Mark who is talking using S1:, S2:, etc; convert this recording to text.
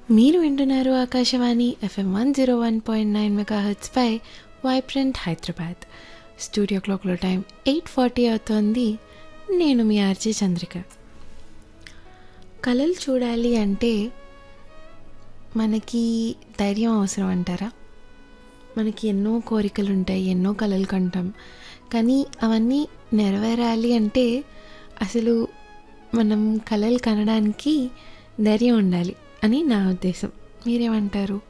S1: మీరు వింటున్నారు Akashvani FM one zero one point nine mega పై వైబ్రెంట్ హైదరాబాద్ స్టూడియో క్లాక్లో టైం ఎయిట్ ఫార్టీ అవుతోంది నేను మీ ఆర్జే చంద్రిక కళలు చూడాలి అంటే మనకి ధైర్యం అవసరం అంటారా మనకి ఎన్నో కోరికలు ఉంటాయి ఎన్నో కళలు కంటాం కానీ అవన్నీ నెరవేరాలి అంటే అసలు మనం కళలు కనడానికి ధైర్యం ఉండాలి అని నా ఉద్దేశం మీరేమంటారు